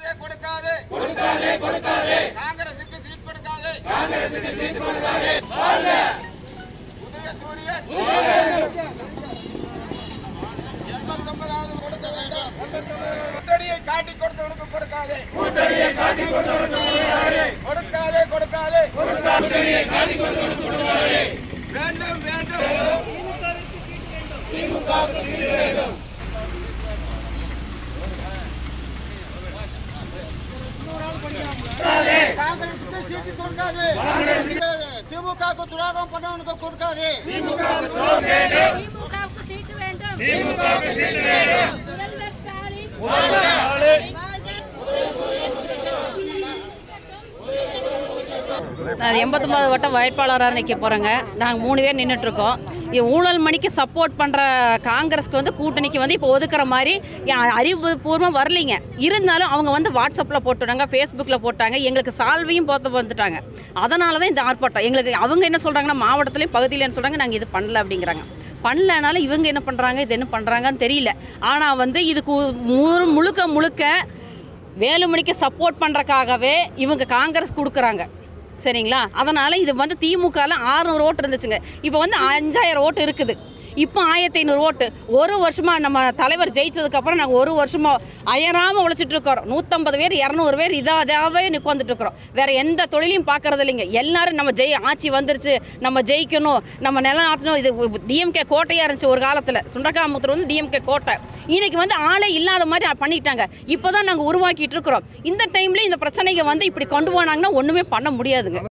கொடுக்காதே கொடுக்காதே கொடுக்காதே காங்கிரசுக்கு சீட் கொடுக்காதே காங்கிரசுக்கு சீட் கொடுக்காதே உதய சூரியன் எண்பத்தொன்பதாவது கொடுக்க வேண்டாம் கூட்டணியை காட்டி கொடுத்தவனுக்கு கொடுக்காதே கூட்டணியை காட்டி கொடுத்தவனுக்கு கொடுக்காதே கொடுக்காதே கொடுக்காதே கூட்டணியை காட்டி கொடுத்தவனுக்கு கொடுக்காதே வேண்டும் வேண்டும் காங்கிரசுக்கு சீட்டு கொடுக்காது திமுகவுக்கு துரோகம் பண்ணவனுக்கு கொடுக்காது திமுகவுக்கு சீட்டு வேண்டும் திமுகவுக்கு சீட்டு வேண்டும் முதல்வர் ஸ்டாலின் முதல்வர் ஸ்டாலின். நான் எண்பத்தொம்பது வட்டம் வேட்பாளராக நிற்க போகிறேங்க நாங்கள் மூணு பேர் நின்றுட்டுருக்கோம் இது ஊழல் மணிக்கு சப்போர்ட் பண்ணுற காங்கிரஸ்க்கு வந்து கூட்டணிக்கு வந்து இப்போ ஒதுக்குற மாதிரி யா- அறிவுபூர்வம் வரலைங்க இருந்தாலும் அவங்க வந்து வாட்ஸ்அப்பில் போட்டுட்டாங்க ஃபேஸ்புக்கில் போட்டாங்க எங்களுக்கு சால்வையும் போட்டு வந்துட்டாங்க அதனால தான் இந்த ஆர்ப்பாட்டம் எங்களுக்கு அவங்க என்ன சொல்கிறாங்கன்னா மாவட்டத்துலேயும் பகுதியிலன்னு சொல்கிறாங்க நாங்கள் இது பண்ணல அப்படிங்கிறாங்க பண்ணலனாலும் இவங்க என்ன பண்ணுறாங்க இது என்ன பண்ணுறாங்கன்னு தெரியல ஆனால் வந்து இதுக்கு முழு முழுக்க முழுக்க வேலுமணிக்கு சப்போர்ட் பண்ணுறக்காகவே இவங்க காங்கிரஸ் கொடுக்குறாங்க சரிங்களா அதனால் இது வந்து திமுகவில் ஆறுநூறு ஓட்டு இருந்துச்சுங்க இப்போ வந்து அஞ்சாயிரம் ஓட்டு இருக்குது இப்போ ஆயிரத்தி ஐநூறு ஓட்டு ஒரு வருஷமாக நம்ம தலைவர் ஜெயிச்சதுக்கப்புறம் நாங்கள் ஒரு வருஷமாக அயராமல் உழைச்சிட்டு இருக்கிறோம் நூற்றம்பது பேர் இரநூறு பேர் இதாக இதாகவே உட்காந்துட்டு இருக்கிறோம் வேறு எந்த தொழிலையும் பார்க்கறது இல்லைங்க எல்லாரும் நம்ம ஜெய் ஆட்சி வந்துருச்சு நம்ம ஜெயிக்கணும் நம்ம நிலம் ஆற்றணும் இது டிஎம்கே கோட்டையாக இருந்துச்சு ஒரு காலத்தில் சுண்டக்காமுத்தூர் வந்து டிஎம்கே கோட்டை இன்னைக்கு வந்து ஆளே இல்லாத மாதிரி பண்ணிட்டாங்க இப்போ தான் நாங்கள் உருவாக்கிட்டு இருக்கிறோம் இந்த டைம்ல இந்த பிரச்சனைங்க வந்து இப்படி கொண்டு போனாங்கன்னா ஒன்றுமே பண்ண முடியாதுங்க